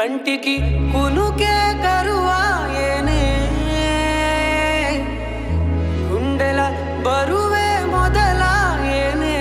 కంటికి కునుకే కరువాయేనే గుండెల బరువే మొదలాయేనే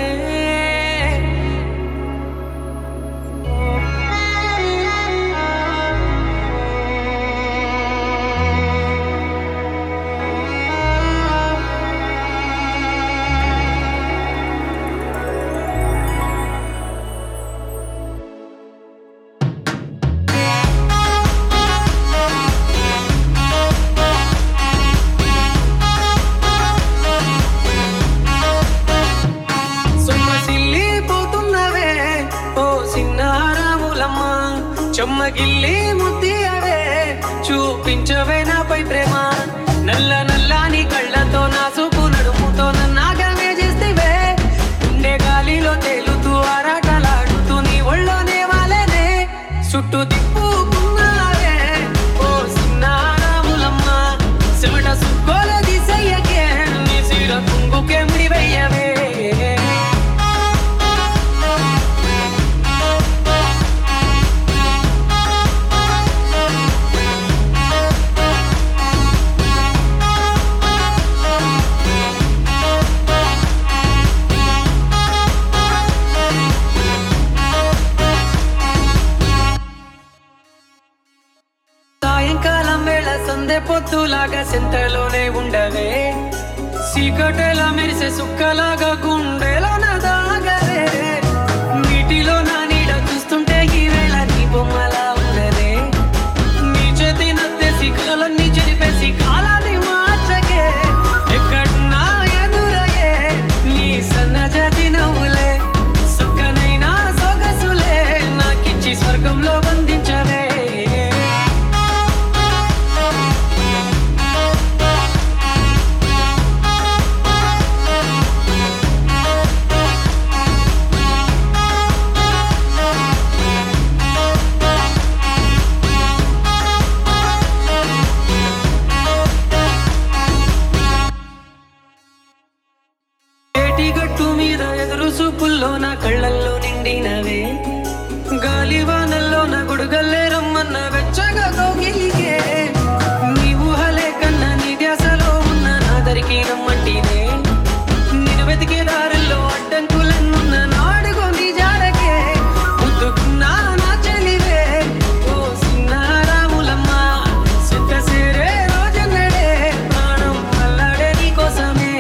సొమ్మసిల్లిపోతున్నవే ఓ సిన్నారాములమ్మ చెమ్మగిల్లి ముద్దియవే చూపించవే నాపై ప్రేమ నల్ల నల్లాని కళ్ళతో నా సూపు నడుముతో నన్నాగమే చేస్తేవే ఉండే గాలిలో తేలుతూ ఆరాటలాడుతూ నీ ఒళ్ళోనే వాలేనే చుట్టూ తిప్పుకున్నావే ఓ సిన్నారాములమ్మ చెమట సుక్కోల దిశయ్యకే నీ సిర కుంగుకే ముడివయ్యవే సాయంకాలం వేళ సందె పొత్తులాగా సెంతలోనే ఉండవే సీకటేలా మెరిసే సుక్కలాగా గుండెలోన దాగవే నీటిలో నా నీడ చూస్తుంటే ఈ వేళ నీ బొమ్మలా ఉన్నదే నీ చేతి నత్తేసి కలన్నీ చెరిపేసి కాలాన్ని మార్చకే ఎక్కడున్నా ఎదురయ్యే నీ సన్నజాతి నవ్వులే సుక్కనైనా సొగసులే నాకిచ్చి స్వర్గంలో బంధించవే ఏటి గట్టు మీద ఎదురు చూపుల్లో నా కళ్ళల్లో నిండినవే గాలి వానల్లో నా గుడుగల్లే రమ్మన్న వెచ్చగా కోగిలిగే నీ ఊహలే కన్నా నీ ధ్యాసలో ఉన్న నా దరికి రమ్మంటినే నేను వెతికే దారుల్లో అడ్డంకులన్నున్న నాడుగో నీ జాడకే ముద్దుకున్నా నా చెలివే ఓ సిన్నారాములమ్మ సుక్క సేరే రోజన్నడే ప్రాణం అల్లాడే నీ కోసమే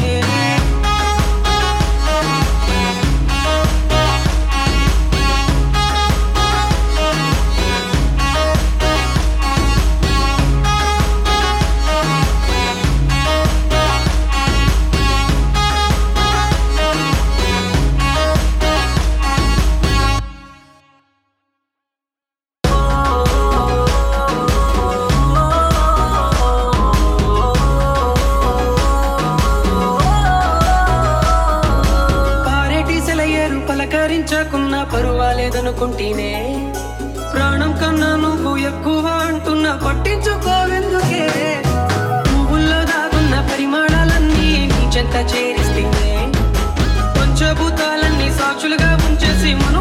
పారేటి సెలయేరు పలకరించకున్న పరువాలేదనుకుంటేనే ప్రాణం కన్నా నువ్వు ఎక్కువ అంటున్నా పట్టించుకోవెందుకే పువ్వుల్లో దాగున్న పరిమాణాలన్నీ నీ చెంత చేరిస్తేనే పంచభూతాలన్నీ సాక్షులుగా ఉంచేసి మను